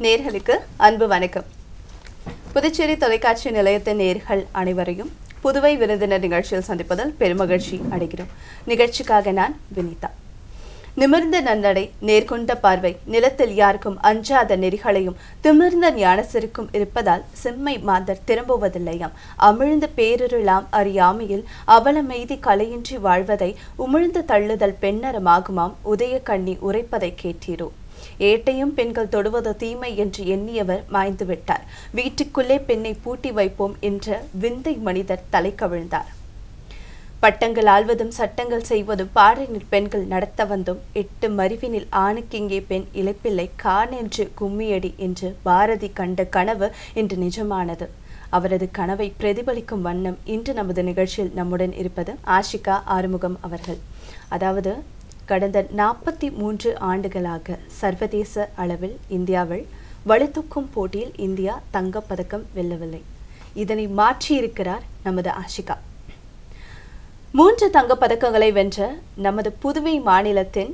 நேர்களுக்கு அன்பு வணக்கம் புதுச்சேரி தொலைக்காட்சி நிலையத்தின் நேர்கள் அனைவரையும் புதுவை விருந்தினர் நிகழ்ச்சியில் சந்திப்பதில் பெருமகிழ்ச்சி அடைகிறோம் நிகழ்ச்சிக்காக நான் வினிதா நிமிர்ந்த நன்னடை நேர்கொண்ட பார்வை நிலத்தில் யாருக்கும் அஞ்சாத நெறிகளையும் திமிர்ந்த ஞானசிற்கும் இருப்பதால் செம்மை மாந்தர் திரும்புவதில்லையாம் அமிழ்ந்த பேரிருளாம் அறியாமையில் அவலமெய்தி கலையின்றி வாழ்வதை உமிழ்ந்து தள்ளுதல் பெண்ணரமாகுமாம் உதய கண்ணி உரைப்பதை கேட்டீரோ ஏட்டையும் பெண்கள் தொடுவது தீமை என்று எண்ணியவர் மாய்ந்து விட்டார் வீட்டுக்குள்ளே பெண்ணை பூட்டி வைப்போம் என்ற விந்தை மனிதர் தலை கவிழ்ந்தார் பட்டங்கள் ஆள்வதும் சட்டங்கள் செய்வதும் பாடனில் பெண்கள் நடத்த வந்தும் எட்டு மறிவினில் ஆணுக்கிங்கே பெண் இழைப்பில்லை கான் என்று கும்மியடி என்று பாரதி கண்ட கனவு இன்று நிஜமானது அவரது கனவை பிரதிபலிக்கும் வண்ணம் இன்று நமது நிகழ்ச்சியில் நம்முடன் இருப்பது ஆஷிகா ஆறுமுகம் அவர்கள் அதாவது கடந்த நாற்பத்தி மூன்று ஆண்டுகளாக சர்வதேச அளவில் இந்தியாவில் வலுத்தூக்கும் போட்டியில் இந்தியா தங்கப்பதக்கம் வெல்லவில்லை இதனை மாற்றியிருக்கிறார் நமது ஆஷிகா மூன்று தங்கப் பதக்கங்களை வென்ற நமது புதுவை மாநிலத்தின்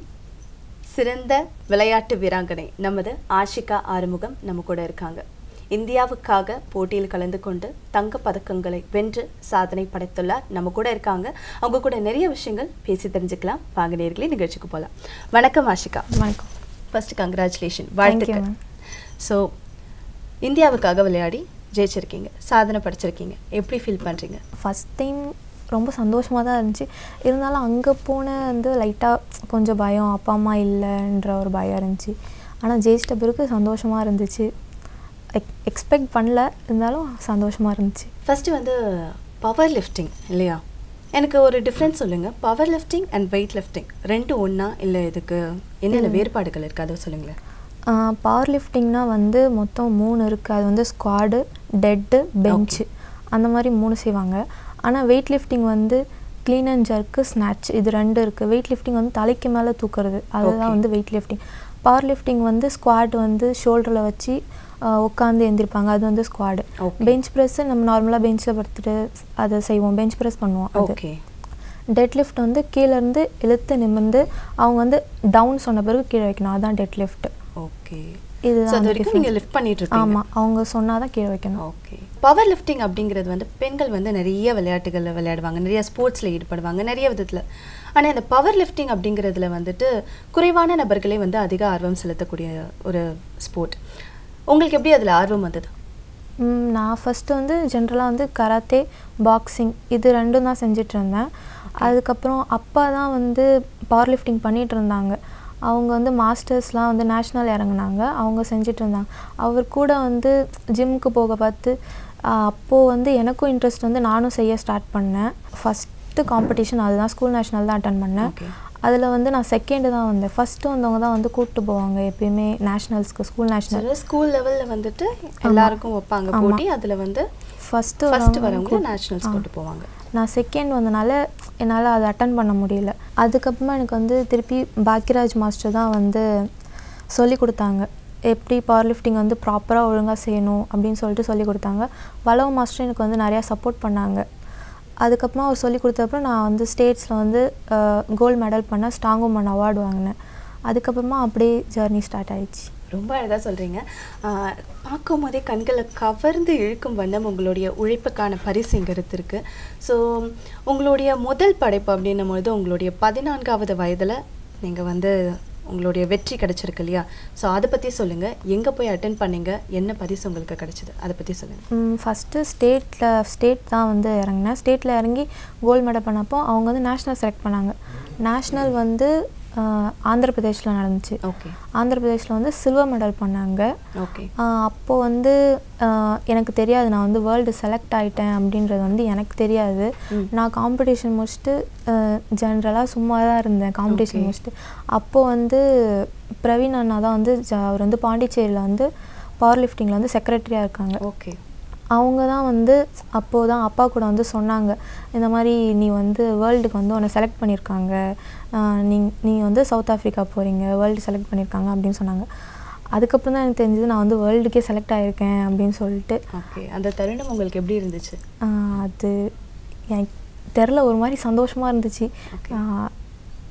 சிறந்த விளையாட்டு வீராங்கனை நமது ஆஷிகா ஆறுமுகம் நம்ம கூட இருக்காங்க இந்தியாவுக்காக போட்டியில் கலந்து கொண்டு தங்க பதக்கங்களை வென்று சாதனை படைத்துள்ளார் நம்ம கூட இருக்காங்க அவங்க கூட நிறைய விஷயங்கள் பேசி தெரிஞ்சுக்கலாம் வாங்க நேர்களே நிகழ்ச்சிக்கு போகலாம் வணக்கம் ஆஷிகா வணக்கம் ஃபர்ஸ்ட் கங்க்ராச்சுலேஷன் Thank you, வாழ்த்துக்கள் ma'am. ஸோ இந்தியாவுக்காக விளையாடி ஜெயிச்சிருக்கீங்க சாதனை படைச்சிருக்கீங்க எப்படி ஃபீல் பண்ணுறீங்க ஃபஸ்ட் டைம் ரொம்ப சந்தோஷமாக தான் இருந்துச்சு இருந்தாலும் அங்கே போன வந்து லைட்டாக கொஞ்சம் பயம் அப்பா அம்மா இல்லைன்ற ஒரு பயம் இருந்துச்சு ஆனால் ஜெயிச்சிட்ட பிறகு சந்தோஷமாக இருந்துச்சு எக் எக்ஸ்பெக்ட் பண்ணல இருந்தாலும் சந்தோஷமாக இருந்துச்சு ஃபர்ஸ்ட் வந்து பவர் லிஃப்டிங் இல்லையா எனக்கு ஒரு டிஃப்ரென்ஸ் சொல்லுங்க power lifting and weight lifting ரெண்டும் ஒன்றா இல்லை இதுக்கு என்னென்ன வேறுபாடுகள் இருக்குது அதை சொல்லுங்களேன் பவர் லிஃப்டிங்னா வந்து மொத்தம் மூணு இருக்குது அது வந்து ஸ்குவாடு டெட்டு பெஞ்சு அந்த மாதிரி மூணு செய்வாங்க ஆனால் வெயிட் லிஃப்டிங் வந்து க்ளீன் அண்ட் ஜர்க்கு ஸ்நாட்ச் இது ரெண்டு இருக்குது வெயிட் லிஃப்டிங் வந்து தலைக்கு மேலே தூக்குறது அதுதான் Okay. வந்து வெயிட் லிஃப்டிங் பவர் லிஃப்டிங் வந்து ஸ்குவாட் வந்து ஷோல்டரில் வச்சு உட்காந்து எந்திருப்பாங்க அது வந்து ஸ்குவாடு Okay. பெஞ்ச் ப்ரெஸ்ஸு நம்ம நார்மலாக பெஞ்சில் படுத்துட்டு அதை செய்வோம் பெஞ்ச் ப்ரெஸ் பண்ணுவோம் அது ஓகே டெட் லிஃப்ட் வந்து கீழே இருந்து இழுத்து நிமிர்ந்து அவங்க வந்து டவுன் சொன்ன பிறகு கீழே வைக்கணும் அதான் டெட் லிஃப்ட் ஓகே இதுதான் ஸோ அது வந்து வரைக்கும் difference. நீங்கள் லிஃப்ட் பண்ணிட்டு இருக்கீங்க ஆமாம் அவங்க சொன்னால் தான் கீழே வைக்கணும் ஓகே பவர் லிஃப்டிங் அப்படிங்கிறது வந்து பெண்கள் வந்து நிறைய விளையாட்டுகளில் விளையாடுவாங்க நிறைய ஸ்போர்ட்ஸில் ஈடுபடுவாங்க நிறைய விதத்தில் ஆனால் இந்த பவர் லிஃப்டிங் அப்படிங்கிறதுல வந்துட்டு குறைவான நபர்களே வந்து அதிக ஆர்வம் செலுத்தக்கூடிய ஒரு ஸ்போர்ட் உங்களுக்கு எப்படி அதில் ஆர்வம் வந்தது ம், நான் ஃபஸ்ட்டு வந்து ஜென்ரலாக வந்து கராத்தே பாக்ஸிங் இது ரெண்டும் தான் செஞ்சுட்டு இருந்தேன் அதுக்கப்புறம் அப்பா தான் வந்து பவர் லிஃப்டிங் பண்ணிகிட்டு இருந்தாங்க அவங்க வந்து மாஸ்டர்ஸ்லாம் வந்து நேஷ்னல் இறங்குனாங்க அவங்க செஞ்சுட்டு இருந்தாங்க அவர் கூட வந்து ஜிம்முக்கு போக பார்த்து அப்போது வந்து எனக்கும் இன்ட்ரெஸ்ட் வந்து நானும் செய்ய ஸ்டார்ட் பண்ணேன் ஃபஸ்ட்டு காம்படிஷன் அதுதான் ஸ்கூல் நேஷ்னல் தான் அட்டன் பண்ணேன் Okay. அதில் வந்து நான் செகண்டு தான் வந்தேன் ஃபஸ்ட்டு வந்தவங்க தான் வந்து கூப்பிட்டு போவாங்க எப்பயுமே நேஷ்னல்ஸ்க்கு ஸ்கூல் நேஷ்னல் ஸ்கூல் லெவலில் வந்துட்டு எல்லாருக்கும் வைப்பாங்க ஆமா. போட்டி அதில் வந்து ஃபஸ்ட்டு ஃபர்ஸ்ட் வரவங்க நேஷனல்ஸ் கொண்டு போவாங்க நான் செகண்ட் வந்தனால என்னால் அதை அட்டன் பண்ண முடியல அதுக்கப்புறமா எனக்கு வந்து திருப்பி பாக்கியராஜ் மாஸ்டர் தான் வந்து சொல்லி கொடுத்தாங்க எப்படி பவர் லிஃப்டிங் வந்து ப்ராப்பராக ஒழுங்காக செய்யணும் அப்படின்னு சொல்லிட்டு சொல்லி கொடுத்தாங்க வளவு மாஸ்டர் எனக்கு வந்து நிறையா சப்போர்ட் பண்ணாங்க அதுக்கப்புறமா அவர் சொல்லி கொடுத்தப்பறம் நான் வந்து ஸ்டேட்ஸில் வந்து கோல்டு மெடல் பண்ண ஸ்ட்ராங் உமன் அவார்டு வாங்கினேன் அதுக்கப்புறமா அப்படியே ஜேர்னி ஸ்டார்ட் ஆயிடுச்சு ரொம்ப அழகாக சொல்கிறீங்க பார்க்கும் போதே கண்களை கவர்ந்து இழுக்கும் வண்ணம் உங்களுடைய உழைப்புக்கான பரிசு இங்கே இருக்கு ஸோ உங்களுடைய முதல் படைப்பு அப்படின்னும் பொழுது உங்களுடைய பதினான்காவது வயதில் நீங்கள் வந்து உங்களுடைய வெற்றி கிடைச்சிருக்கு இல்லையா ஸோ அதை பற்றி சொல்லுங்கள் எங்கே போய் அட்டன் பண்ணீங்க என்ன பரிசு உங்களுக்கு கிடைச்சது அதை பற்றி சொல்லுங்கள் ஃபஸ்ட்டு ஸ்டேட்டில் ஸ்டேட் தான் வந்து இறங்கினேன் ஸ்டேட்டில் இறங்கி கோல்டு மெடல் பண்ணப்போ அவங்க வந்து நேஷ்னல் செலக்ட் பண்ணாங்க நேஷ்னல் வந்து ஆஹ், ஆந்திர பிரதேஷில் நடந்துச்சு ஓகே ஆந்திர பிரதேஷில் வந்து சில்வர் மெடல் பண்ணாங்க ஓகே அப்போது வந்து ஆஹ், எனக்கு தெரியாது நான் வந்து வேர்ல்டு செலக்ட் ஆகிட்டேன் அப்படின்றது வந்து எனக்கு தெரியாது ம். நான் காம்படிஷன் முடிச்சுட்டு ஜென்ரலாக சும்மா தான் இருந்தேன் காம்படிஷன் Okay. முடிச்சுட்டு அப்போது வந்து பிரவீன் அண்ணா தான் வந்து ஜ- அவர் வந்து பாண்டிச்சேரியில் வந்து பவர் லிஃப்டிங்கில் வந்து செக்ரட்டரியாக இருக்காங்க ஓகே அவங்க தான் வந்து அப்போது தான் அப்பா கூட வந்து சொன்னாங்க இந்த மாதிரி நீ வந்து வேர்ல்டுக்கு வந்து உன்னை செலக்ட் பண்ணியிருக்காங்க ஆஹ் நீ நீ வந்து சவுத் ஆஃப்ரிக்கா போகிறீங்க வேர்ல்டு செலக்ட் பண்ணியிருக்காங்க அப்படின்னு சொன்னாங்க அதுக்கப்புறம் தான் எனக்கு தெரிஞ்சது நான் வந்து வேர்ல்டுக்கே செலக்ட் ஆகிருக்கேன் அப்படின்னு சொல்லிட்டு ஓகே அந்த தருணம் உங்களுக்கு எப்படி இருந்துச்சு ஆஹ் அது எனக்கு தெரில ஒரு மாதிரி சந்தோஷமாக இருந்துச்சு Okay. Ah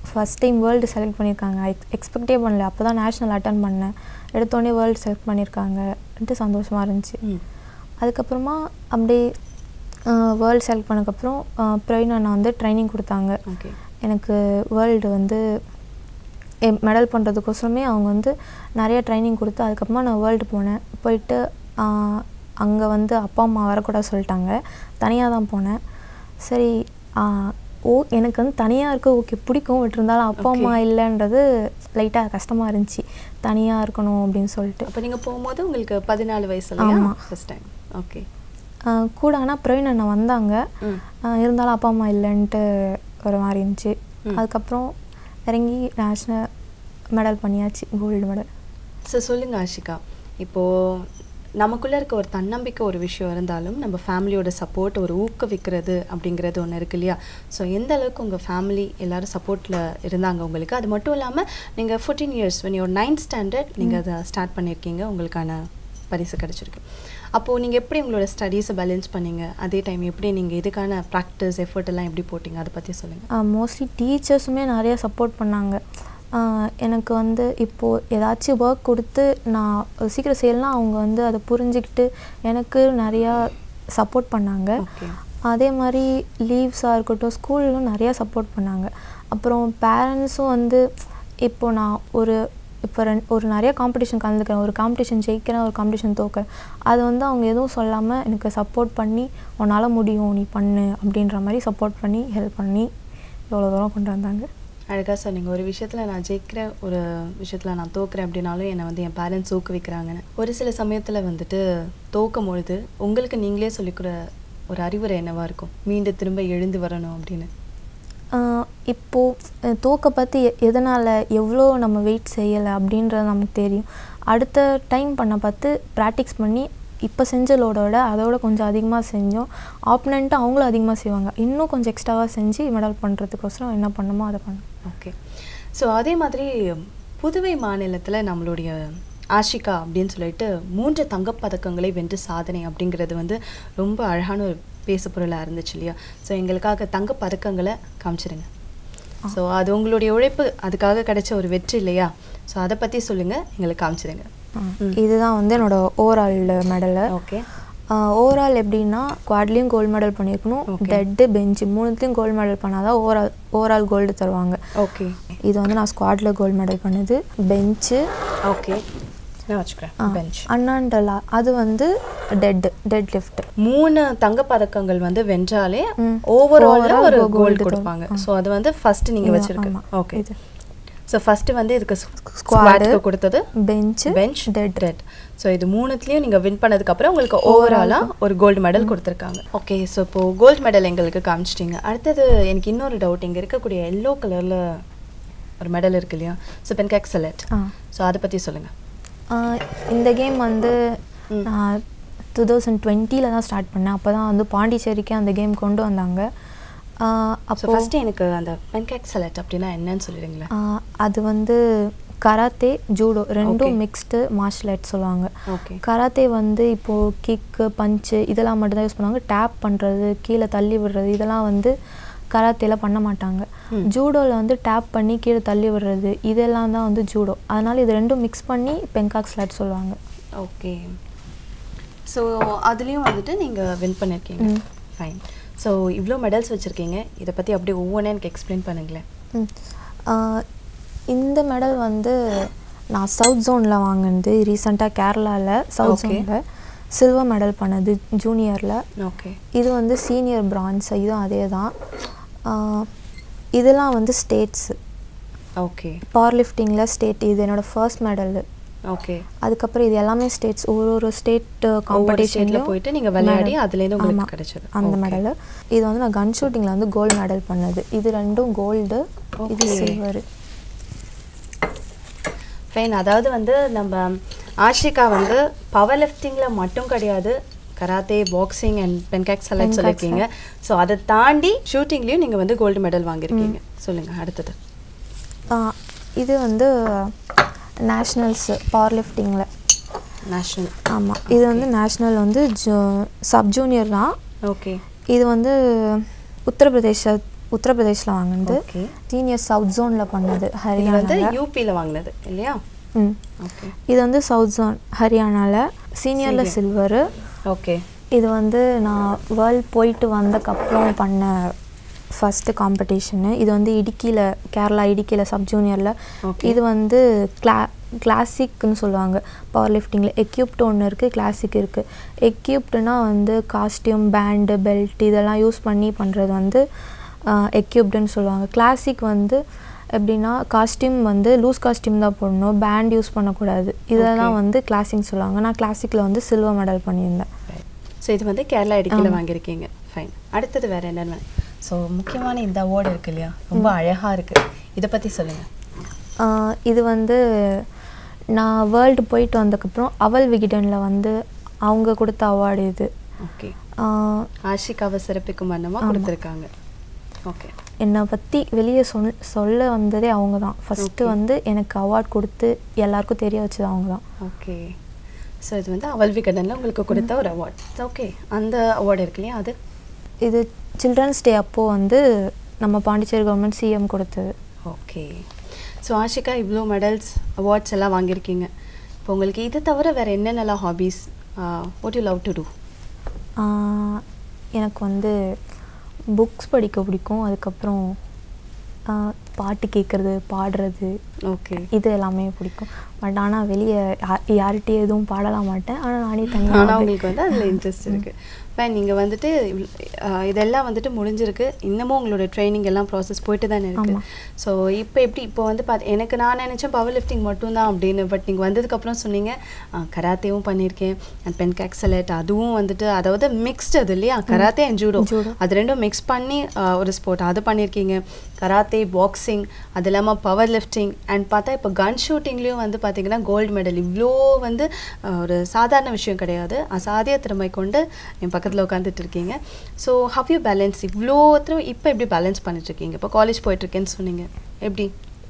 first time world select பண்ணியிருக்காங்க எக்ஸ் எக்ஸ்பெக்டே பண்ணல அப்போ தான் நேஷ்னல் அட்டன் பண்ணேன் எடுத்தோடனே வேர்ல்டு செலக்ட் பண்ணியிருக்காங்கன்ட்டு சந்தோஷமாக இருந்துச்சு ம் அதுக்கப்புறமா அப்படியே வேர்ல்டு செலக்ட் பண்ணதுக்கப்புறம் பிரவீன் அண்ணா வந்து ட்ரைனிங் கொடுத்தாங்க ஓகே எனக்கு வேர்ல்டு வந்து மெடல் பண்ணுறதுக்கோசரமே அவங்க வந்து நிறைய ட்ரைனிங் கொடுத்து அதுக்கப்புறமா நான் வேர்ல்டு போனேன் போயிட்டு அங்கே வந்து அப்பா அம்மா வரக்கூடாது சொல்லிட்டாங்க தனியாக தான் போனேன் சரி ஆஹ், ஓ எனக்கு வந்து தனியாக இருக்க ஓகே பிடிக்கும் பட் இருந்தாலும் அப்பா அம்மா Okay. இல்லைன்றது லைட்டாக கஷ்டமாக இருந்துச்சு தனியாக இருக்கணும் அப்படின்னு சொல்லிட்டு அப்போ நீங்கள் போகும்போது உங்களுக்கு பதினாலு வயசுலையா ஆமா. ஃபர்ஸ்ட் டைம் ஓகே ஆஹ், கூட ஆனால் பிரவீன் அண்ணா வந்தாங்க ம் ஆஹ், இருந்தாலும் அப்பா அம்மா இல்லைன்ட்டு ஒரு மாதிரி இருந்துச்சு ம். அதுக்கப்புறம் இறங்கி நேஷ்னல் மெடல் பண்ணியாச்சு கோல்டு மெடல் ஸோ சொல்லுங்க ஆஷிகா இப்போது நமக்குள்ளே இருக்க ஒரு தன்னம்பிக்கை ஒரு விஷயம் இருந்தாலும் நம்ம ஃபேமிலியோட சப்போர்ட் ஒரு ஊக்குவிக்கிறது அப்படிங்கிறது ஒன்று இருக்கு இல்லையா ஸோ எந்த அளவுக்கு உங்கள் ஃபேமிலி எல்லாரும் சப்போர்ட்டில் இருந்தாங்க உங்களுக்கு அது மட்டும் இல்லாமல் நீங்கள் fourteen years when you're ninth standard நீங்கள் அதை ஸ்டார்ட் பண்ணியிருக்கீங்க உங்களுக்கான பரிசு கிடச்சிருக்கு அப்போது நீங்கள் எப்படி உங்களோட ஸ்டடீஸை பேலன்ஸ் பண்ணீங்க அதே டைம் எப்படி நீங்கள் இதுக்கான ப்ராக்டிஸ் எஃபர்ட் எல்லாம் எப்படி போட்டிங்க அதை பற்றி சொல்லுங்கள் மோஸ்ட்லி டீச்சர்ஸுமே நிறைய சப்போர்ட் பண்ணாங்க ஆஹ் எனக்கு வந்து இப்போது ஏதாச்சும் ஒர்க் கொடுத்து நான் சீக்கிரம் செய்யலாம் அவங்க வந்து அதை புரிஞ்சுக்கிட்டு எனக்கு நிறையா சப்போர்ட் பண்ணாங்க ஓகே அதே மாதிரி லீவ்ஸாக இருக்கட்டும் ஸ்கூல்லும் நிறையா சப்போர்ட் பண்ணாங்க அப்புறம் பேரண்ட்ஸும் வந்து இப்போ நான் ஒரு இப்போ ரெண் ஒரு நிறைய காம்படிஷன் கலந்துக்கிறேன் ஒரு காம்படிஷன் ஜெயிக்கிறேன் ஒரு காம்படிஷன் தோக்கிறேன் அது வந்து அவங்க எதுவும் சொல்லாமல் எனக்கு சப்போர்ட் பண்ணி உன்னால் முடியும் நீ பண்ணு அப்படின்ற மாதிரி சப்போர்ட் பண்ணி ஹெல்ப் பண்ணி எவ்வளோ தூரம் கொண்டு வந்தாங்க அழகாக சொன்னீங்க ஒரு விஷயத்தில் நான் ஜெயிக்கிறேன் ஒரு விஷயத்தில் நான் தோக்குறேன் அப்படின்னாலும் என்னை வந்து என் பேரண்ட்ஸ் ஊக்குவிக்கிறாங்கன்னு ஒரு சில சமயத்தில் வந்துட்டு தோக்கும் பொழுது உங்களுக்கு நீங்களே சொல்லிக்கிற ஒரு அறிவுரை என்னவா இருக்கும் மீண்டும் திரும்ப எழுந்து வரணும் அப்படின்னு ஆஹ் இப்போ அஹ் தோக்க பற்றி எதனால் எவ்வளோ நம்ம வெயிட் செய்யலை அப்படின்றது நமக்கு தெரியும் அடுத்த டைம் பண்ண பார்த்து ப்ராக்டிஸ் பண்ணி இப்போ செஞ்ச லோடோட அதோட கொஞ்சம் அதிகமாக செஞ்சோம் ஆப்னண்ட்டு அவங்களும் அதிகமாக செய்வாங்க இன்னும் கொஞ்சம் எக்ஸ்ட்ராவாக செஞ்சு மெடல் பண்ணுறதுக்கோசரம் என்ன பண்ணணுமோ அதை பண்ணோம் ஓகே ஸோ அதே மாதிரி புதுவை மாநிலத்தில் நம்மளுடைய ஆஷிகா அப்படின்னு சொல்லிட்டு மூன்று தங்கப் பதக்கங்களை வென்று சாதனை அப்படிங்கிறது வந்து ரொம்ப அழகான ஒரு பேசு பொருளாக இருந்துச்சு இல்லையா ஸோ எங்களுக்காக தங்கப் பதக்கங்களை காமிச்சிருங்க ஸோ அது உங்களுடைய உழைப்பு அதுக்காக கிடைச்ச ஒரு வெற்றி இல்லையா ஸோ அதை பற்றி சொல்லுங்கள் எங்களுக்கு காமிச்சிருங்க ம். இதுதான் வந்து என்னோட ஓவரால் மெடலு ஓகே ஓவரால் எப்படின்னா குவாட்லேயும் கோல்டு மெடல் பண்ணியிருக்கணும் Okay. டெட்டு பெஞ்சு மூணுத்துலேயும் கோல்டு மெடல் பண்ணாதான் ஓவரால் ஓவரால் கோல்டு தருவாங்க ஓகே இது வந்து நான் ஸ்குவாடில் கோல்டு மெடல் பண்ணது பெஞ்சு ஓகே நான் வச்சுக்கிறேன் பெஞ்ச் அண்ணாண்டலா அது வந்து டெட் டெட் லிஃப்ட் மூணு தங்கப் பதக்கங்கள் வந்து வென்றாலே ம். ஓவரால் Overall ஒரு go- gold கோல்டு தரும். கொடுப்பாங்க ஸோ அது வந்து ஃபர்ஸ்ட் நீங்க இது, வச்சிருக்கு ஆமா. ஓகே இது. ஸோ ஃபர்ஸ்ட் வந்து இதுக்கு Squad. ஸ்குவாட்க்கு கொடுத்தது bench bench dead dead so இது மூணுத்துலேயும் நீங்கள் வின் பண்ணதுக்கு அப்புறம் உங்களுக்கு ஓவராலாக ஒரு கோல்டு மெடல் கொடுத்துருக்காங்க ஓகே ஸோ இப்போ கோல்டு மெடல் எங்களுக்கு காமிச்சிட்டிங்க அடுத்தது எனக்கு இன்னொரு டவுட் இங்கே இருக்கக்கூடிய எல்லோ கலரில் ஒரு மெடல் இருக்கு இல்லையா so Pencak silat ah so அதை பற்றி சொல்லுங்கள் ஆஹ் இந்த கேம் வந்து ம். நான் டூ தௌசண்ட் டுவெண்ட்டியில் தான் ஸ்டார்ட் பண்ணேன் அப்போ தான் வந்து பாண்டிச்சேரிக்கு அந்த கேம் கொண்டு வந்தாங்க ஆஹ் ஸோ அப்போ ஃபஸ்ட்டு எனக்கு அந்த பென்காக் செலக்ட் அப்படின்னா என்னன்னு சொல்லிடுங்களேன் ஆஹ் அது வந்து கராத்தே ஜூடோ ரெண்டும் Okay. மிக்ஸ்டு மார்ஷல் ஆர்ட்ஸ் சொல்லுவாங்க ஓகே கராத்தே வந்து இப்போது கிக்கு பஞ்சு இதெல்லாம் மட்டும்தான் யூஸ் பண்ணுவாங்க டேப் பண்ணுறது கீழே தள்ளி விடுறது இதெல்லாம் வந்து கராத்தேல பண்ண மாட்டாங்க ம். ஜூடோவில் வந்து டேப் பண்ணி கீழே தள்ளி விடுறது இதெல்லாம் தான் வந்து ஜூடோ அதனால இது ரெண்டும் மிக்ஸ் பண்ணி பெங்காக் ஸ்லாட் சொல்லுவாங்க ஓகே ஸோ அதுலேயும் வந்துட்டு நீங்கள் வின் பண்ணியிருக்கீங்க ம். ஃபைன் ஸோ இவ்வளோ மெடல்ஸ் வச்சுருக்கீங்க இதை பற்றி அப்படியே ஒவ்வொன்றா எனக்கு எக்ஸ்பிளைன் பண்ணுங்களேன் ம். ஆஹ் இந்த மெடல் வந்து நான் சவுத் ஜோனில் வாங்கினது ரீசெண்டாக கேரளாவில் சவுத் Okay. ஜோனில் சில்வர் மெடல் பண்ணது ஜூனியரில் ஓகே இது வந்து சீனியர் பிரான்ஸ் இதுவும் அதே தான் ஆஹ் இதெல்லாம் வந்து ஸ்டேட்ஸு ஓகே பவர் லிஃப்டிங்கில் ஸ்டேட் இது என்னோடய ஃபர்ஸ்ட் மெடலு ஓகே அதுக்கப்புறம் இது எல்லாமே ஸ்டேட்ஸ் ஒரு ஒரு ஸ்டேட் ஸ்டேட்டில் காம்படிஷன்லையும் போயிட்டு நீங்கள் விளையாடி அதுலேருந்து உங்களுக்கு கிடைச்சது அந்த Okay. மெடலு இது வந்து நான் கன் ஷூட்டிங்கில் வந்து கோல்டு மெடல் பண்ணது இது ரெண்டும் கோல்டு இது Okay. சில்வர் ஃபைன் அதாவது வந்து நம்ம ஆஷிகா வந்து பவர் லிஃப்டிங்கில் மட்டும் கிடையாது karate boxing and Pencak silat Pencak சொல்லியிருக்கீங்க ஸோ அதை தாண்டி ஷூட்டிங்லேயும் நீங்கள் வந்து கோல்டு மெடல் வாங்கியிருக்கீங்க சொல்லுங்கள் அடுத்தது ஆஹ் இது வந்து நேஷ்னல்ஸ் பவர் லிஃப்டிங்கில் நேஷ்னல் ஆமாம் இது வந்து நேஷ்னல் வந்து ஜூ சப் ஜூனியர் தான் ஓகே இது வந்து உத்தரப்பிரதேச உத்தரப்பிரதேஷில் வாங்கினது ஓகே சீனியர் சவுத் ஜோனில் பண்ணது இது வந்து ஹரியானால யூபியில் வாங்கினது இல்லையா ம் ஓகே இது வந்து சவுத் ஜோன் ஹரியானால சீனியரில் சில்வரு ஓகே இது வந்து நான் வேர்ல்ட் போயிட்டு வந்தக்கப்புறம் பண்ண ஃபஸ்ட்டு காம்படிஷனு இது வந்து இடுக்கியில் கேரளா இடுக்கியில் சப் ஜூனியரில் Okay. இது வந்து கிளா கிளாசிக்னு சொல்லுவாங்க பவர் லிஃப்டிங்கில் எக்யூப்ட் ஒன்று இருக்குது கிளாசிக் இருக்குது எக்யூப்டுனா வந்து காஸ்டியூம் பேண்டு பெல்ட் இதெல்லாம் யூஸ் பண்ணி பண்ணுறது வந்து எக்யூப்டுன்னு சொல்லுவாங்க கிளாசிக் வந்து எப்படின்னா காஸ்டியூம் வந்து லூஸ் காஸ்டியூம் தான் போடணும் பேண்ட் யூஸ் பண்ணக்கூடாது இதெல்லாம் Okay. வந்து கிளாசிக்னு சொல்லுவாங்க நான் கிளாசிக்கில் வந்து சில்வர் மெடல் பண்ணியிருந்தேன் ஸோ இது வந்து கேரளா இடுக்கியில் வாங்கியிருக்கீங்க ஃபைன் அடுத்தது வேற என்னென்ன ஸோ முக்கியமான இந்த அவார்டு இருக்கு இல்லையா ரொம்ப அழகா இருக்கு இதை பத்தி சொல்லுங்க ஆஹ் இது வந்து நான் வேர்ல்டு போயிட்டு வந்ததுக்கப்புறம் அவல் விகிடனில் வந்து அவங்க கொடுத்த அவார்டு இது ஓகே ஆஹ் ஆஷிகாவை சிறப்பிக்கும் வண்ணமா கொடுத்துருக்காங்க ஓகே என்னை பற்றி வெளியே சொல் சொல்ல வந்ததே அவங்க தான் ஃபஸ்ட்டு Okay. வந்து எனக்கு அவார்ட் கொடுத்து எல்லாருக்கும் தெரிய வச்சது அவங்க தான் ஓகே ஸோ இது வந்து அவல்வி கடனில் உங்களுக்கு கொடுத்த ஒரு அவார்ட் ஓகே அந்த அவார்டு இருக்கு இல்லையா அது இது சில்ட்ரன்ஸ் டே அப்போது வந்து நம்ம பாண்டிச்சேரி கவர்மெண்ட் சிஎம் கொடுத்தது ஓகே ஸோ ஆஷிகா இவ்வளோ மெடல்ஸ் அவார்ட்ஸ் எல்லாம் வாங்கியிருக்கீங்க இப்போ உங்களுக்கு இது தவிர வேறு என்னென்னலாம் hobbies what you love to do ah எனக்கு வந்து புக்ஸ் படிக்க பிடிக்கும் அதுக்கப்புறம் ஆஹ் பாட்டு கேட்குறது பாடுறது ஓகே இது எல்லாமே பிடிக்கும் பட் ஆனால் வெளியே யார்கிட்டயும் எதுவும் பாடலாம் மாட்டேன் ஆனால் நானே ஆனால் தனியாக உங்களுக்கு வந்து அதில் இன்ட்ரெஸ்ட் இருக்குது ஃபைன் நீங்கள் வந்துட்டு இவ்ள- ஆஹ் இதெல்லாம் வந்துட்டு முடிஞ்சிருக்கு இன்னமும் உங்களோட ட்ரைனிங் எல்லாம் ப்ராசஸ் போயிட்டு தானே இருக்குது ஆமா. ஸோ இப்போ எப்படி இப்போ வந்து பார்த்து எனக்கு நான் நினச்சேன் பவர் லிஃப்டிங் மட்டும்தான் அப்படின்னு பட் நீங்கள் வந்ததுக்கப்புறம் சொன்னீங்க கராத்தேவும் பண்ணியிருக்கேன் அண்ட் பென் கேக்ஸலட் அதுவும் வந்துட்டு அதாவது மிக்ஸ்டு அது இல்லையா கராத்தே அண்ட் ஜூடோ Judo. அது ரெண்டும் மிக்ஸ் பண்ணி ஆஹ், ஒரு ஸ்போர்ட் அது பண்ணியிருக்கீங்க கராத்தே பாக்ஸிங் அது இல்லாமல் பவர் லிஃப்டிங் அண்ட் பார்த்தா இப்போ கன் ஷூட்டிங்லேயும் வந்து பார்த்தீங்கன்னா கோல்டு மெடல் இவ்வளோ வந்து ஆஹ், ஒரு சாதாரண விஷயம் கிடையாது அசாத்திய திறமை கொண்டு என் பக்கத்தில் உட்காந்துட்டு இருக்கீங்க ஸோ ஹவ் யூ பேலன்ஸ் இவ்வளோ இப்போ எப்படி பேலன்ஸ் பண்ணிட்டு இருக்கீங்க இப்போ காலேஜ் போயிட்டுருக்கேன்னு சொன்னீங்க எப்படி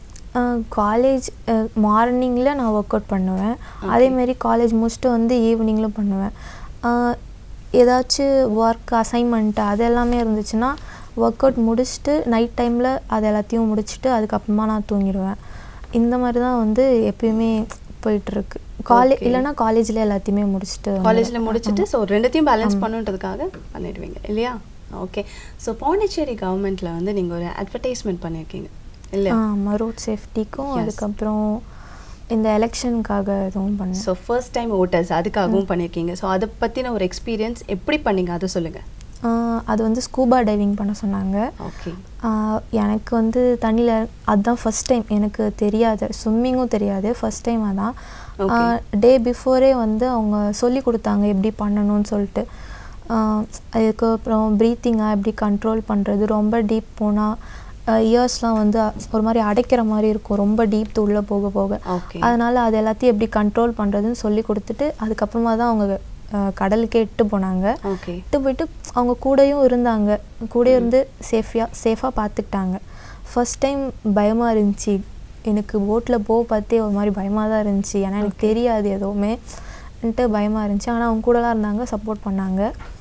காலேஜ் மார்னிங்கில் நான் ஒர்க் அவுட் பண்ணுவேன் அதேமாரி காலேஜ் முடிச்சுட்டு வந்து ஈவினிங்கில் பண்ணுவேன் அஹ், ஏதாச்சும் ஒர்க் அசைன்மெண்ட் அது எல்லாமே இருந்துச்சுன்னா ஒர்க் அவுட் முடிச்சுட்டு நைட் டைமில் அது எல்லாத்தையும் முடிச்சுட்டு அதுக்கப்புறமா நான் தூங்கிடுவேன் இந்த மாதிரி தான் வந்து எப்பயுமே போயிட்டுருக்கு காலேஜ் Okay. இல்லைன்னா காலேஜில் எல்லாத்தையுமே முடிச்சுட்டு வந்துடுவேன். காலேஜில் முடிச்சுட்டு ஸோ ரெண்டுத்தையும் பேலன்ஸ் பண்ணுன்றதுக்காக பண்ணிடுவீங்க இல்லையா ஓகே ஸோ பாண்டிச்சேரி கவர்மெண்ட்டில் வந்து நீங்கள் ஒரு அட்வர்டைஸ்மெண்ட் பண்ணியிருக்கீங்க இல்லை ஆமாம் ரோட் சேஃப்டிக்கும் Yes. அதுக்கப்புறம் இந்த எலெக்ஷனுக்காக எதுவும் பண்ணேன் ஸோ ஃபர்ஸ்ட் டைம் ஓட்டர்ஸ் அதுக்காகவும் பண்ணியிருக்கீங்க ஸோ அதை பற்றின ஒரு எக்ஸ்பீரியன்ஸ் எப்படி பண்ணீங்க அதை சொல்லுங்கள் ஆஹ் அது வந்து ஸ்கூபா டைவிங் பண்ண சொன்னாங்க ஓகே ஆஹ் எனக்கு வந்து தண்ணியில் அதுதான் ஃபஸ்ட் டைம் எனக்கு தெரியாது ஸ்விம்மிங்கும் தெரியாது ஃபஸ்ட் டைம் அதான் Okay. டே பிஃபோரே வந்து அவங்க சொல்லி கொடுத்தாங்க எப்படி பண்ணணும்னு சொல்லிட்டு ஆஹ் அதுக்கப்புறம் ப்ரீத்திங்காக எப்படி கண்ட்ரோல் பண்ணுறது ரொம்ப டீப் போனால் இயர்ஸ்லாம் வந்து ஒரு மாதிரி அடைக்கிற மாதிரி இருக்கும் ரொம்ப டீப் உள்ளே போக போக ஓகே அதனால் அது எல்லாத்தையும் எப்படி கண்ட்ரோல் பண்ணுறதுன்னு சொல்லி கொடுத்துட்டு அதுக்கப்புறமா தான் அவங்க ஆஹ் கடலுக்கே இட்டு போனாங்க ஓகே விட்டு போயிட்டு அவங்க கூடயும் இருந்தாங்க கூட இருந்து சேஃபியாக சேஃபாக பார்த்துக்கிட்டாங்க ஃபர்ஸ்ட் டைம் பயமாக இருந்துச்சு எனக்கு போட்டில் போக பார்த்தே ஒரு மாதிரி பயமாக தான் இருந்துச்சு ஏன்னா எனக்கு தெரியாது எதுவுமே ன்ட்டு பயமாக இருந்துச்சு ஆனால் அவங்க கூடலாம் இருந்தாங்க சப்போர்ட் பண்ணாங்க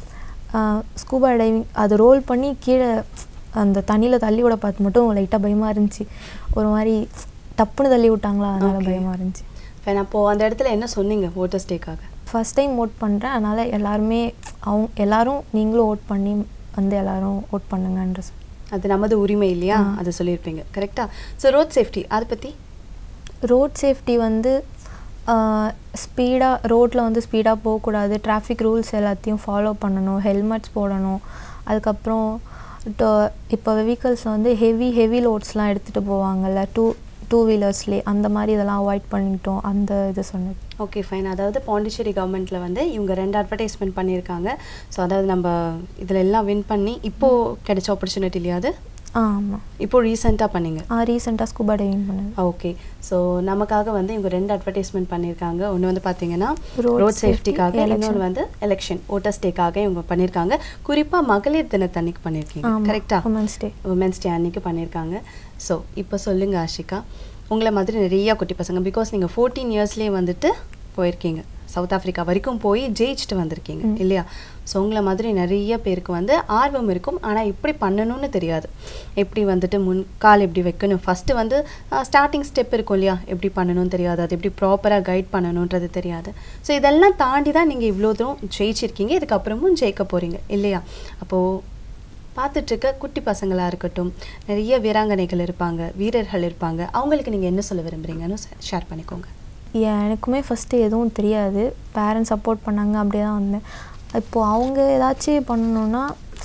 ஸ்கூபா டைவிங் அது ரோல் பண்ணி கீழே அந்த தண்ணியில் தள்ளி விட பார்த்து மட்டும் லைட்டாக பயமாக இருந்துச்சு ஒரு மாதிரி டப்புன்னு தள்ளி விட்டாங்களா அதனால Okay. பயமாக இருந்துச்சு ஃபைன் அப்போது அந்த இடத்துல என்ன சொன்னீங்க ஓட்டர்ஸ் டேக்காக ஃபர்ஸ்ட் டைம் ஓட் பண்ணுறேன் அதனால் எல்லாருமே அவங்க எல்லாரும் நீங்களும் ஓட் பண்ணி வந்து எல்லாரும் ஓட் பண்ணுங்கன்ற சொல் அது நமது உரிமை இல்லையா அதை சொல்லியிருப்பீங்க கரெக்டாக ஸோ ரோட் சேஃப்டி அதை பற்றி ரோட் சேஃப்டி வந்து ஸ்பீடாக ரோட்டில் வந்து ஸ்பீடாக போகக்கூடாது டிராஃபிக் ரூல்ஸ் எல்லாத்தையும் ஃபாலோ பண்ணணும் ஹெல்மெட்ஸ் போடணும் அதுக்கப்புறம் டோ- இப்போ வெஹிக்கல்ஸ் வந்து ஹெவி ஹெவி லோட்ஸ்லாம் எடுத்துகிட்டு போவாங்கல்ல டூ டூ வீலர்ஸ்லேயே அந்த மாதிரி இதெல்லாம் அவாய்ட் பண்ணிக்கிட்டோம் அந்த இது சொன்னது ஓகே ஃபைன் அதாவது பாண்டிச்சேரி கவர்மெண்ட்டில் வந்து இவங்க ரெண்டு அட்வர்டைஸ்மெண்ட் பண்ணியிருக்காங்க ஸோ அதாவது நம்ம இதில் எல்லாம் வின் பண்ணி இப்போது கிடைச்ச ஆப்பர்ச்சுனிட்டி இல்லையா அது ஆ ஆமாம் இப்போ ரீசெண்டாக பண்ணீங்க ஆ ரீசெண்டாக ஸ்கூபா டைவிங் பண்ணது ஓகே ஸோ நமக்காக வந்து இவங்க ரெண்டு அட்வர்டைஸ்மெண்ட் பண்ணியிருக்காங்க ஒன்று வந்து பார்த்தீங்கன்னா Road ரோட் safety, சேஃப்டிக்காக election. இன்னொன்று வந்து எலெக்ஷன் ஓட்டர்ஸ் டேக்காக இவங்க பண்ணியிருக்காங்க குறிப்பாக மகளிர் தினத்தன்னைக்கு பண்ணியிருக்கீங்க ஆமாம் கரெக்டாக உமன்ஸ் டே உமன்ஸ் டே அன்னைக்கு பண்ணியிருக்காங்க ஸோ இப்போ சொல்லுங்க ஆஷிகா உங்களை மாதிரி நிறைய குட்டி பசங்க பிகாஸ் நீங்கள் ஃபோர்டீன் இயர்ஸ்லேயே வந்துட்டு போயிருக்கீங்க சவுத் ஆஃப்ரிக்கா வரைக்கும் போய் ஜெயிச்சுட்டு வந்திருக்கீங்க இல்லையா ஸோ உங்களை மாதிரி நிறைய பேருக்கு வந்து ஆர்வம் இருக்கும் ஆனால் எப்படி பண்ணணும்னு தெரியாது எப்படி வந்துட்டு முன் கால் எப்படி வைக்கணும் ஃபஸ்ட்டு வந்து ஸ்டார்டிங் ஸ்டெப் இருக்கும் இல்லையா எப்படி பண்ணணும்னு தெரியாது அது எப்படி ப்ராப்பராக கைட் பண்ணணுன்றது தெரியாது ஸோ இதெல்லாம் தாண்டி தான் நீங்கள் இவ்வளோ தூரம் ஜெயிச்சிருக்கீங்க இதுக்கப்புறமும் ஜெயிக்க போகிறீங்க இல்லையா அப்போது பார்த்துட்ருக்க குட்டி பசங்களாக இருக்கட்டும் நிறைய வீராங்கனைகள் இருப்பாங்க வீரர்கள் இருப்பாங்க அவங்களுக்கு நீங்கள் என்ன சொல்ல விரும்புகிறீங்கன்னு ஷேர் பண்ணிக்கோங்க எனக்குமே ஃபஸ்ட்டு எதுவும் தெரியாது பேரண்ட்ஸ் சப்போர்ட் பண்ணாங்க அப்படியே தான் வந்தேன் இப்போது அவங்க ஏதாச்சும் பண்ணணுன்னா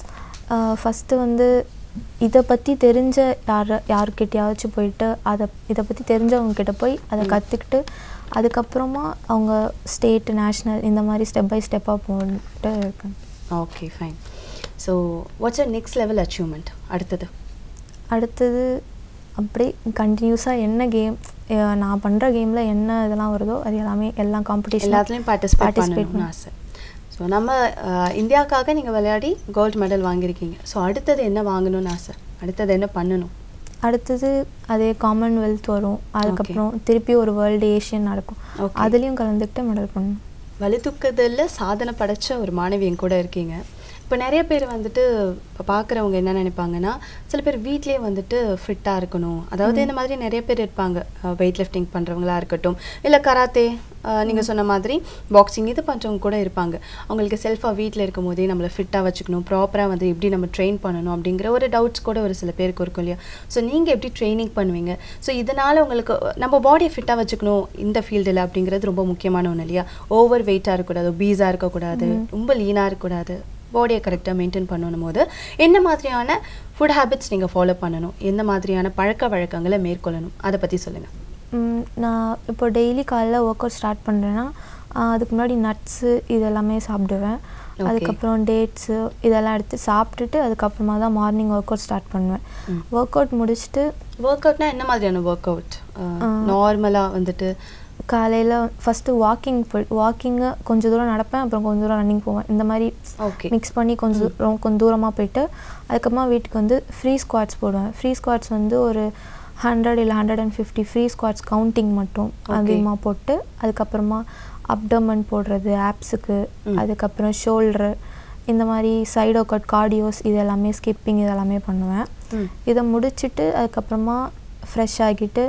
ஃபஸ்ட்டு வந்து இதை பற்றி தெரிஞ்ச யார் யார்கிட்டயாச்சும் போயிட்டு அதை இதை பற்றி தெரிஞ்சவங்க கிட்ட போய் அதை கற்றுக்கிட்டு அதுக்கப்புறமா அவங்க ஸ்டேட் நேஷ்னல் இந்த மாதிரி ஸ்டெப் பை ஸ்டெப்பாக போட்டு இருக்கேன் okay fine so what's a next level achievement அடுத்தது அடுத்தது அப்படியே கண்டினியூஸாக என்ன கேம் நான் பண்ணுற கேமில் என்ன இதெல்லாம் வருதோ அது எல்லாமே எல்லா காம்படிஷன் எல்லாத்துலேயும் பார்ட்டிசிபேட் பண்ணணும்னு ஆசை ஸோ நம்ம அஹ், இந்தியாவுக்காக நீங்கள் விளையாடி கோல்டு மெடல் வாங்கியிருக்கீங்க ஸோ அடுத்தது என்ன வாங்கணும்னு ஆசை அடுத்தது என்ன பண்ணணும் அடுத்தது அதே காமன்வெல்த் வரும் அதுக்கப்புறம் திருப்பி ஒரு வேர்ல்டு ஏஷியன் நடக்கும் Okay. அதுலேயும் கலந்துக்கிட்டு மெடல் பண்ணணும் வலுதூக்குதல்ல சாதனை படைச்ச ஒரு மாணவி என் கூட இருக்கீங்க இப்போ நிறைய பேர் வந்துட்டு இப்போ பார்க்குறவங்க என்ன நினைப்பாங்கன்னா சில பேர் வீட்லேயே வந்துட்டு ஃபிட்டாக இருக்கணும் அதாவது இந்த மாதிரி நிறைய பேர் இருப்பாங்க வெயிட் லிஃப்டிங் பண்ணுறவங்களா இருக்கட்டும் இல்லை கராத்தே நீங்கள் சொன்ன மாதிரி பாக்ஸிங் இது பண்ணுறவங்க கூட இருப்பாங்க அவங்களுக்கு செல்ஃபாக வீட்டில் இருக்கும் போதே நம்மளை ஃபிட்டாக வச்சுக்கணும் ப்ராப்பராக வந்து எப்படி நம்ம ட்ரெயின் பண்ணணும் அப்படிங்கிற ஒரு டவுட்ஸ் கூட ஒரு சில பேருக்கு இருக்கும் இல்லையா ஸோ நீங்கள் எப்படி ட்ரைனிங் பண்ணுவீங்க ஸோ இதனால் உங்களுக்கு நம்ம பாடியை ஃபிட்டாக வச்சுக்கணும் இந்த ஃபீல்டில் அப்படிங்கிறது ரொம்ப முக்கியமான ஒன்று இல்லையா ஓவர் வெயிட்டாக இருக்கக்கூடாது பீஸாக இருக்கக்கூடாது ரொம்ப லீனாக இருக்கக்கூடாது பாடியை கரெக்டாக மெயின்டைன் பண்ணணும் போது என்ன மாதிரியான ஃபுட் ஹேபிட்ஸ் நீங்கள் ஃபாலோ பண்ணணும் எந்த மாதிரியான பழக்க வழக்கங்களை மேற்கொள்ளணும் அதை பற்றி சொல்லுங்கள் ம், நான் இப்போ டெய்லி காலைல ஒர்க் அவுட் ஸ்டார்ட் பண்ணுறேன்னா அதுக்கு முன்னாடி நட்ஸு இதெல்லாமே சாப்பிடுவேன் Okay. அதுக்கப்புறம் டேட்ஸு இதெல்லாம் எடுத்து சாப்பிட்டுட்டு அதுக்கப்புறமா தான் மார்னிங் ஒர்க் அவுட் ஸ்டார்ட் பண்ணுவேன் ஒர்க் அவுட் முடிச்சுட்டு ஒர்க் அவுட்னா என்ன மாதிரியான ஒர்க் அவுட் நார்மலாக வந்துட்டு காலையில் ஃபஸ்ட்டு வாக்கிங் போய் வாக்கிங்கு கொஞ்சம் தூரம் நடப்பேன் அப்புறம் கொஞ்சம் தூரம் ரன்னிங் போவேன் இந்த மாதிரி ஓகே மிக்ஸ் பண்ணி கொஞ்சம் தூரம் கொஞ்சம் தூரமாக போயிட்டு அதுக்கப்புறமா வீட்டுக்கு வந்து ஃப்ரீ ஸ்குவாட்ஸ் போடுவேன் ஃப்ரீ ஸ்குவாட்ஸ் வந்து ஒரு ஹண்ட்ரட் இல்லை hundred and fifty free squats counting மட்டும் அதிகமாக போட்டு அதுக்கப்புறமா அப்டமன் போடுறது ஆப்ஸுக்கு அதுக்கப்புறம் ஷோல்டரு இந்த மாதிரி சைடோ கட் கார்டியோஸ் இது எல்லாமே ஸ்கிப்பிங் இது எல்லாமே பண்ணுவேன் ம். இதை முடிச்சுட்டு அதுக்கப்புறமா ஃப்ரெஷ் ஆகிட்டு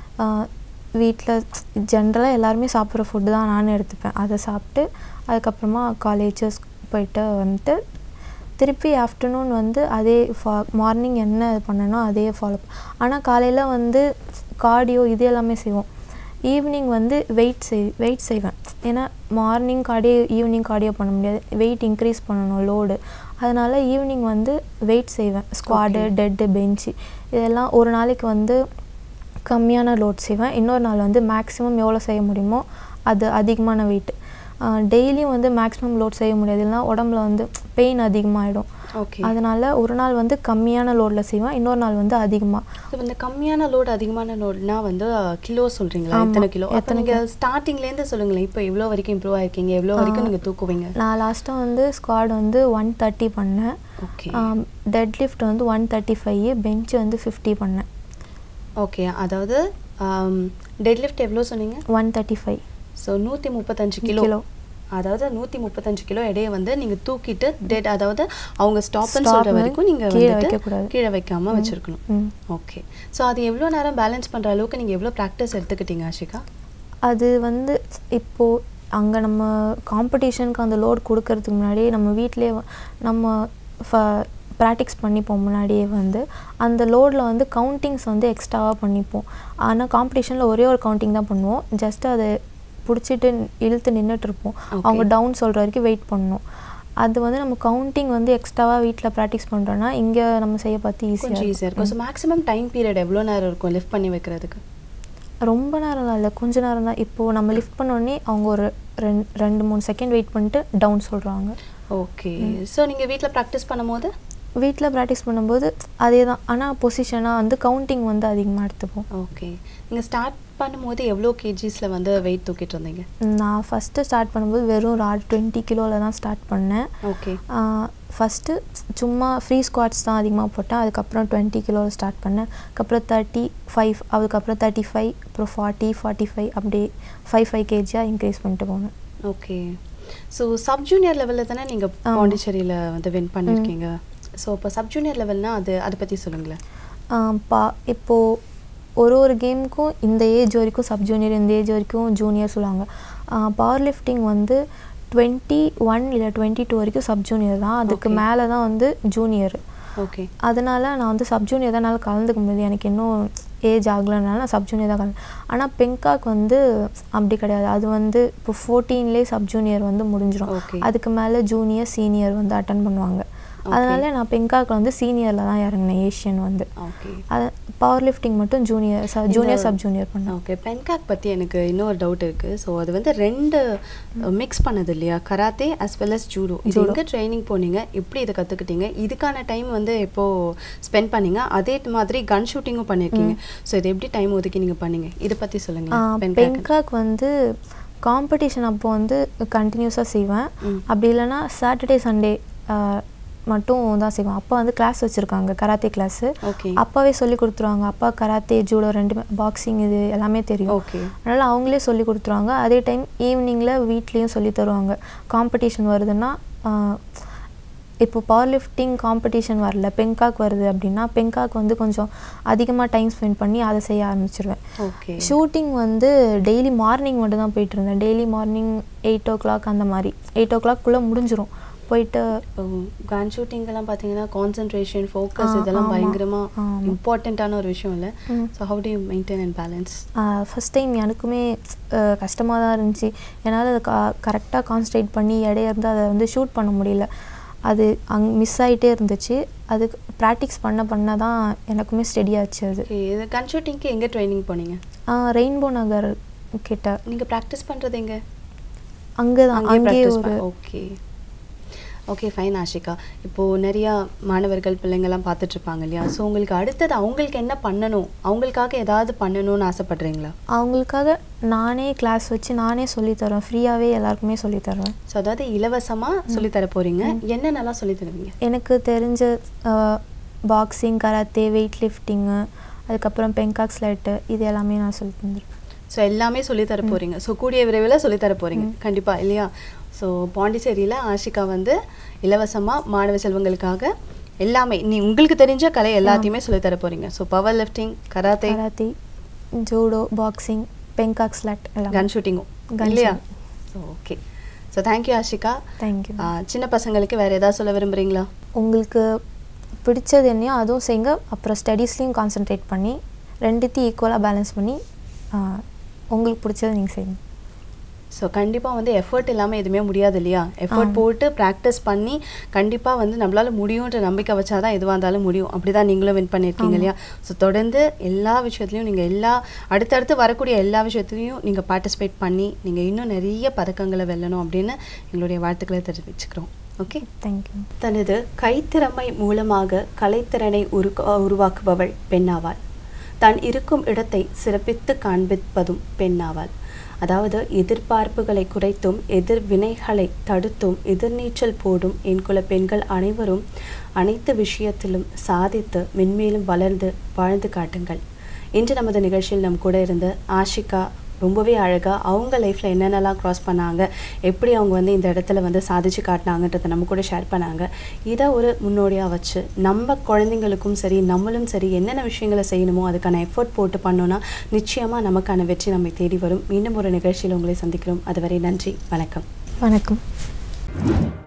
வீட்டில் ஜென்ரலாக எல்லாருமே சாப்பிட்ற ஃபுட்டு தான் நானும் எடுத்துப்பேன் அதை சாப்பிட்டு அதுக்கப்புறமா காலேஜஸ் போயிட்டு வந்துட்டு திருப்பி ஆஃப்டர்நூன் வந்து அதே ஃபா மார்னிங் என்ன பண்ணனோ அதே ஃபாலோ ஆனால் காலையில் வந்து கார்டியோ இது எல்லாமே செய்வோம் ஈவினிங் வந்து வெயிட் செய் வெயிட் செய்வேன் ஏன்னா மார்னிங் கார்டியோ ஈவினிங் கார்டியோ பண்ண முடியாது வெயிட் இன்க்ரீஸ் பண்ணணும் லோடு அதனால் ஈவினிங் வந்து வெயிட் செய்வேன் ஸ்குவாடு டெட்டு பெஞ்சு இதெல்லாம் ஒரு நாளைக்கு வந்து கம்மியான லோட் செய்வேன் இன்னொரு நாள் வந்து மேக்ஸிமம் எவ்வளோ செய்ய முடியுமோ அது அதிகமான வெயிட் டெய்லியும் வந்து மேக்ஸிமம் லோட் செய்ய முடியாது இல்லைன்னா உடம்புல வந்து பெயின் அதிகமாகிடும் ஓகே அதனால ஒரு நாள் வந்து கம்மியான லோடில் செய்வேன் இன்னொரு நாள் வந்து அதிகமாக இப்போ இந்த கம்மியான லோடு அதிகமான லோடுனா வந்து கிலோ சொல்றீங்களா ஆமா. எத்தனை கிலோ அப்போ எத்தனை நீங்கள் ஸ்டார்டிங்லேருந்து சொல்லுங்களேன் இப்போ எவ்வளோ வரைக்கும் இம்ப்ரூவ் ஆயிருக்கீங்க எவ்வளோ வரைக்கும் நீங்கள் தூக்குவீங்க நான் லாஸ்ட்டாக வந்து ஸ்குவாட் வந்து ஒன் தேர்ட்டி பண்ணேன் ஓகே டெட் லிஃப்ட் வந்து ஒன் தேர்ட்டி ஃபைவ் பெஞ்ச் வந்து ஃபிஃப்டி பண்ணேன் ஓகே அதாவது டெட் லிஃப்ட் எவ்வளோ சொன்னீங்க ஒன் தேர்ட்டி ஃபைவ் ஸோ நூற்றி முப்பத்தஞ்சு கிலோ கிலோ. அதாவது நூற்றி முப்பத்தஞ்சு கிலோ எடையை வந்து நீங்கள் தூக்கிட்டு டெட் அதாவது அவங்க ஸ்டாப்னு Stop சொல்கிற னு வரைக்கும் நீங்கள் கீழே வந்துட்டு வைக்கக்கூடாது. கீழே வைக்காம வச்சுருக்கணும் ம் ஓகே ஸோ அது எவ்வளோ நேரம் பேலன்ஸ் பண்ணுற அளவுக்கு நீங்கள் எவ்வளோ ப்ராக்டிஸ் எடுத்துக்கிட்டீங்க ஆஷிகா அது வந்து இப்போது அங்கே நம்ம காம்படிஷனுக்கு அந்த லோட் கொடுக்கறதுக்கு முன்னாடியே நம்ம வீட்டிலே நம்ம ஃப ப்ராக்டிக்ஸ் பண்ணிப்போம் முன்னாடியே வந்து அந்த லோடில் வந்து கவுண்டிங்ஸ் வந்து எக்ஸ்ட்ராவாக பண்ணிப்போம் ஆனால் காம்படிஷனில் ஒரே ஒரு கவுண்டிங் தான் பண்ணுவோம் ஜஸ்ட் அதை பிடிச்சிட்டு இழுத்து நின்றுட்டு இருப்போம் அவங்க டவுன் சொல்கிற வரைக்கும் வெயிட் பண்ணணும் அது வந்து நம்ம கவுண்டிங் வந்து எக்ஸ்ட்ராவாக வீட்டில் ப்ராக்டிஸ் பண்ணுறோன்னா இங்கே நம்ம செய்ய பார்த்து கொஞ்சம் ஈஸியாக ஈஸியாக இருக்கும் ஸோ மேக்ஸிமம் டைம் பீரியட் எவ்வளோ நேரம் இருக்கும் லிஃப்ட் பண்ணி வைக்கிறதுக்கு ரொம்ப நேரம்லாம் இல்லை கொஞ்ச நேரம் தான் இப்போது நம்ம லிஃப்ட் பண்ணோடனே அவங்க ஒரு ரெண்டு ரெண்டு மூணு செகண்ட் வெயிட் பண்ணிட்டு டவுன் சொல்கிறாங்க ஓகே ஸோ நீங்கள் வீட்டில் ப்ராக்டிஸ் பண்ணும்போது வீட்டில் ப்ராக்டிஸ் பண்ணும்போது அதே தான் ஆனால் பொசிஷனாக வந்து கவுண்டிங் வந்து அதிகமாக எடுத்துப்போம் ஓகே நீங்கள் ஸ்டார்ட் பண்ணும்போது எவ்வளோ கேஜிஸில் வந்து வெயிட் தூக்கிட்டு இருந்தீங்க நான் ஃபஸ்ட்டு ஸ்டார்ட் பண்ணும்போது வெறும் ராட் டுவெண்ட்டி கிலோவில் தான் ஸ்டார்ட் பண்ணேன் ஓகே ஃபஸ்ட்டு சும்மா ஃப்ரீ ஸ்குவாட்ஸ் தான் அதிகமாக போட்டேன் அதுக்கப்புறம் டுவெண்ட்டி கிலோவில் ஸ்டார்ட் பண்ணேன் அதுக்கப்புறம் தேர்ட்டி ஃபைவ் அதுக்கப்புறம் தேர்ட்டி ஃபைவ் அப்புறம் ஃபார்ட்டி ஃபார்ட்டி ஃபைவ் அப்படியே ஃபைவ் ஃபைவ் கேஜியாக இன்க்ரீஸ் பண்ணிட்டு போனேன் ஓகே ஸோ சப் ஜூனியர் லெவலில் தானே நீங்கள் ஆமா. பாண்டிச்சேரியில் வந்து வின் பண்ணியிருக்கீங்க ஸோ இப்போ சப் ஜூனியர் லெவல்னா அது அதை பற்றி சொல்லுங்களேன் ஆஹ் பா இப்போது ஒரு ஒரு கேமுக்கும் இந்த ஏஜ் வரைக்கும் சப் ஜூனியர் இந்த ஏஜ் வரைக்கும் ஜூனியர் சொல்லுவாங்க பவர் லிஃப்டிங் வந்து டுவெண்ட்டி ஒன் இல்லை டுவெண்ட்டி டூ வரைக்கும் சப் ஜூனியர் தான் அதுக்கு Okay. மேலே தான் வந்து ஜூனியர் ஓகே அதனால நான் வந்து சப் ஜூனியர் தான் என்னால் கலந்துக்க முடியுது எனக்கு இன்னும் ஏஜ் ஆகலைனால நான் சப் ஜூனியர் தான் கலந்து ஆனால் பெங்காக் வந்து அப்படி கிடையாது அது வந்து இப்போ ஃபோர்டீன்லேயே சப் ஜூனியர் வந்து முடிஞ்சிடும் Okay. அதுக்கு மேலே ஜூனியர் சீனியர் வந்து அட்டன் பண்ணுவாங்க அதனால நான் பெங்காக்கில் வந்து சீனியரில் தான் இறங்கினேன் ஏஷியன் வந்து ஓகே அது பவர் லிஃப்டிங் மட்டும் ஜூனியர் ஜூனியர் சப் ஜூனியர் பண்ணேன் ஓகே பென்காக் பற்றி எனக்கு இன்னொரு டவுட் இருக்குது ஸோ அது வந்து ரெண்டு மிக்ஸ் பண்ணது இல்லையா karate as well as judo இது Judo. எங்கே ட்ரைனிங் போனீங்க எப்படி இதை கற்றுக்கிட்டீங்க இதுக்கான டைம் வந்து எப்போ ஸ்பெண்ட் பண்ணீங்க அதே மாதிரி கன் ஷூட்டிங்கும் பண்ணியிருக்கீங்க ஸோ இது எப்படி டைம் ஒதுக்கி நீங்கள் பண்ணீங்க இதை பற்றி சொல்லுங்கள் பென்காக் பெங்காக் வந்து காம்படிஷன் அப்போ வந்து கண்டினியூஸாக செய்வேன் ம். அப்படி இல்லைன்னா சாட்டர்டே சண்டே மட்டும் தான் செய்வேன் அப்பா வந்து கிளாஸ் வச்சுருக்காங்க கராத்தே கிளாஸு ஓகே அப்பாவே சொல்லி கொடுத்துருவாங்க அப்பா கராத்தே ஜூடோ ரெண்டுமே பாக்ஸிங் இது எல்லாமே தெரியும் ஓகே அதனால் அவங்களே சொல்லி கொடுத்துருவாங்க அதே டைம் ஈவினிங்கில் வீட்லேயும் சொல்லி தருவாங்க காம்படிஷன் வருதுன்னா ஆஹ், இப்போ பவர் லிஃப்டிங் காம்படிஷன் வரல பெங்காக் வருது அப்படின்னா பெங்காக் வந்து கொஞ்சம் அதிகமாக டைம் ஸ்பெண்ட் பண்ணி அதை செய்ய ஆரம்பிச்சிருவேன் ஓகே ஷூட்டிங் வந்து டெய்லி மார்னிங் மட்டும் தான் போயிட்டு இருந்தேன் daily morning eight o'clock அந்த மாதிரி எயிட் ஓ கிளாக்குள்ளே முடிஞ்சிரும் போயிட்டு இப்போ கன் ஷூட்டிங்கெல்லாம் பார்த்தீங்கன்னா கான்சென்ட்ரேஷன் ஃபோக்கஸ் ஆ, இதெல்லாம் ஆமா. பயங்கரமாக ஆமா. இம்பார்ட்டண்ட்டான ஒரு விஷயம் இல்லை ம். So how do you maintain and balance first time எனக்குமே கஷ்டமாக தான் இருந்துச்சு என்னால் அதை கரெக்டாக கான்சன்ட்ரேட் பண்ணி இடையே இருந்து அதை வந்து ஷூட் பண்ண முடியல அது அங் மிஸ் ஆகிட்டே இருந்துச்சு அது ப்ராக்டிஸ் பண்ண பண்ண தான் எனக்குமே ஸ்டெடியாச்சு அது ஓகே இது கன் ஷூட்டிங்க்கு எங்கே ட்ரைனிங் போனீங்க ரெயின்போ நகர் கிட்ட நீங்கள் ப்ராக்டிஸ் பண்ணுறது எங்கே அங்கே தான் அங்கேயே அங்கேயே ப்ராக்டிஸ் ஒரு ஓகே ஓகே ஃபைன் ஆஷிகா இப்போது நிறையா மாணவர்கள் பிள்ளைங்கள்லாம் பார்த்துட்டு இருப்பாங்க இல்லையா ஸோ உங்களுக்கு அடுத்தது அவங்களுக்கு என்ன பண்ணணும் அவங்களுக்காக ஏதாவது பண்ணணும்னு ஆசைப்படுறீங்களா அவங்களுக்காக நானே கிளாஸ் வச்சு நானே சொல்லித் தருவேன் ஃப்ரீயாகவே எல்லாருக்குமே சொல்லித் தருவேன் ஸோ அதாவது இலவசமாக சொல்லித்தர போகிறீங்க என்னென்னலாம் சொல்லித் தருவீங்க எனக்கு தெரிஞ்ச பாக்ஸிங் கராத்தே வெயிட் லிஃப்டிங்கு அதுக்கப்புறம் பெங்காக் ஸ்லைட்டு இது எல்லாமே நான் சொல்லி தந்துருவேன் ஸோ எல்லாமே சொல்லித்தர போகிறீங்க ஸோ கூடிய விரைவில் சொல்லித்தர போகிறீங்க கண்டிப்பாக இல்லையா ஸோ பாண்டிச்சேரியில் ஆஷிகா வந்து இலவசமாக மாணவ செல்வங்களுக்காக எல்லாமே நீ உங்களுக்கு தெரிஞ்ச கலை எல்லாத்தையுமே சொல்லித்தர போகிறீங்க so powerlifting karate karate judo boxing pencak silat எல்லாம் கன் ஷூட்டிங்கும் Gun இல்லையா shooting. So okay so thank you Ashika thank you ஆ, சின்ன பசங்களுக்கு வேறு ஏதாவது சொல்ல விரும்புகிறீங்களா உங்களுக்கு பிடிச்சது என்னையோ அதுவும் செய்யுங்க அப்புறம் ஸ்டடீஸ்லேயும் கான்சென்ட்ரேட் பண்ணி ரெண்டுத்தையும் ஈக்குவலாக பேலன்ஸ் பண்ணி ஆ, உங்களுக்கு பிடிச்சதை நீங்கள் செய்யுங்க ஸோ கண்டிப்பாக வந்து எஃபர்ட் இல்லாமல் எதுவுமே முடியாது இல்லையா எஃபர்ட் ஆ. போட்டு ப்ராக்டிஸ் பண்ணி கண்டிப்பாக வந்து நம்மளால முடியுன்ற நம்பிக்கை வச்சா தான் எதுவாக இருந்தாலும் முடியும் அப்படி தான் நீங்களும் வின் பண்ணியிருக்கீங்க ஆமா. இல்லையா ஸோ தொடர்ந்து எல்லா விஷயத்துலையும் நீங்கள் எல்லா அடுத்தடுத்து வரக்கூடிய எல்லா விஷயத்துலையும் நீங்கள் பார்ட்டிசிபேட் பண்ணி நீங்கள் இன்னும் நிறைய பதக்கங்களை வெல்லணும் அப்படின்னு எங்களுடைய வாழ்த்துக்களை தெரிவிச்சுக்கிறோம் ஓகே தேங்க்யூ தனது கைத்திறமை மூலமாக கலைத்திறனை உருக்க உருவாக்குபவள் பெண்ணாவாள் தான் இருக்கும் இடத்தை சிறப்பித்து காண்பிப்பதும் பெண்ணாவாள் அதாவது எதிர்பார்ப்புகளை குறைத்தும் எதிர்வினைகளை தடுத்தும் எதிர்நீச்சல் போடும் என் குல பெண்கள் அனைவரும் அனைத்து விஷயத்திலும் சாதித்து மென்மேலும் வளர்ந்து வாழ்ந்து காட்டுங்கள் இன்று நமது நிகழ்ச்சியில் நம் கூட இருந்த ஆஷிகா ரொம்பவே அழகாக அவங்க லைஃப்பில் என்னென்னலாம் க்ராஸ் பண்ணாங்க எப்படி அவங்க வந்து இந்த இடத்துல வந்து சாதிச்சு காட்டினாங்கன்றதை நம்ம கூட ஷேர் பண்ணாங்க இதை ஒரு முன்னோடியாக வச்சு நம்ம குழந்தைங்களுக்கும் சரி நம்மளும் சரி என்னென்ன விஷயங்களை செய்யணுமோ அதுக்கான எஃபோர்ட் போட்டு பண்ணோன்னா நிச்சயமாக நமக்கான வெற்றி நம்மை தேடி வரும் மீண்டும் ஒரு நிகழ்ச்சியில் உங்களை சந்திக்கிறோம் அதுவரை நன்றி வணக்கம் வணக்கம்